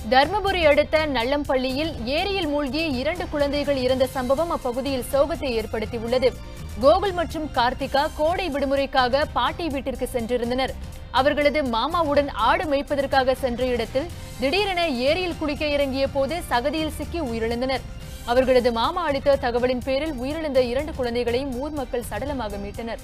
தர்மபுரி அடுத்த நல்லம்பள்ளியில் ஏரியில் மூழ்கி இரண்டு குழந்தைகள் இறந்த சம்பவம் அப்பகுதியில் சோகத்தை ஏற்படுத்தியுள்ளது கோகுல் மற்றும் கார்த்திகா கோடை விடுமுறைக்காக பாட்டி வீட்டிற்கு சென்றிருந்தனர் அவர்களது மாமாவுடன் ஆடு மேய்ப்பதற்காக சென்ற இடத்தில் திடீரென ஏரியில் குளிக்க இறங்கிய போது சகதியில் சிக்கி உயிரிழந்தனர் அவர்களது மாமா அளித்த தகவலின் பேரில் உயிரிழந்த இரண்டு குழந்தைகளையும் ஊர் மக்கள் சடலமாக மீட்டனர்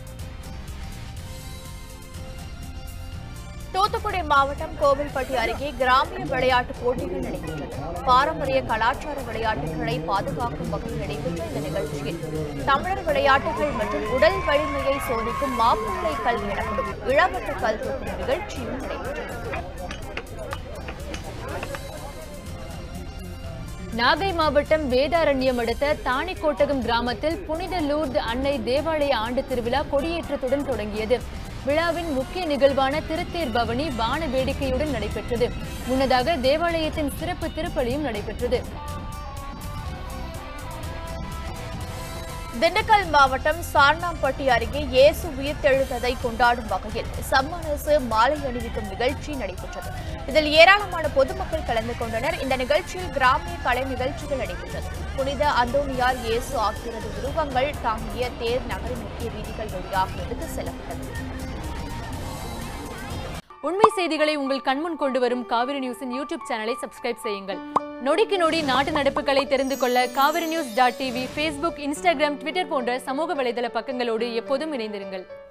தூத்துக்குடி மாவட்டம் கோவில்பட்டி அருகே கிராமிய விளையாட்டுப் போட்டிகள் நடைபெற்றது பாரம்பரிய கலாச்சார விளையாட்டுகளை பாதுகாக்கும் வகையில் நடைபெற்ற இந்த நிகழ்ச்சியில் தமிழர் விளையாட்டுகள் மற்றும் உடல் வலிமையை சோதிக்கும் மாப்பிள்ளை கல் எனப்படும் இளவட்ட கல் தூக்கும் நிகழ்ச்சியும் நடைபெற்றது நாகை மாவட்டம் வேதாரண்யம் அடுத்த தாணிக்கோட்டகம் கிராமத்தில் புனித லூர்து அன்னை தேவாலய ஆண்டு திருவிழா கொடியேற்றத்துடன் தொடங்கியது விழாவின் முக்கிய நிகழ்வான திருத்தேர் பவனி வான வேடிக்கையுடன் நடைபெற்றது முன்னதாக தேவாலயத்தின் சிறப்பு திருப்பலியும் நடைபெற்றது திண்டுக்கல் மாவட்டம் சார்ணாம்பட்டி அருகே இயேசு உயிர்த்தெழுந்ததை கொண்டாடும் வகையில் சம்மனசு மாலை அணிவிக்கும் நிகழ்ச்சி நடைபெற்றது இதில் ஏராளமான பொதுமக்கள் கலந்து கொண்டனர் இந்த நிகழ்ச்சியில் கிராமிய கலை நிகழ்ச்சிகள் நடைபெற்றது புனித அந்தோனியார் இயேசு ஆகியோரது உருவங்கள் தாங்கிய தேர் நகரின் முக்கிய வீதிகள் வழியாக எடுத்து செல்லப்பட்டது உண்மை செய்திகளை உங்கள் கண்முன் கொண்டு வரும் காவிரி நியூஸின் யூடியூப் சேனலை சப்ஸ்கிரைப் செய்யுங்கள் நொடிக்கு நொடி நாட்டு நடப்புகளை தெரிந்து கொள்ள Kaveri news dot TV Facebook Instagram Twitter போன்ற சமூக வலைதள பக்கங்களோடு எப்போதும் இணைந்திருங்கள்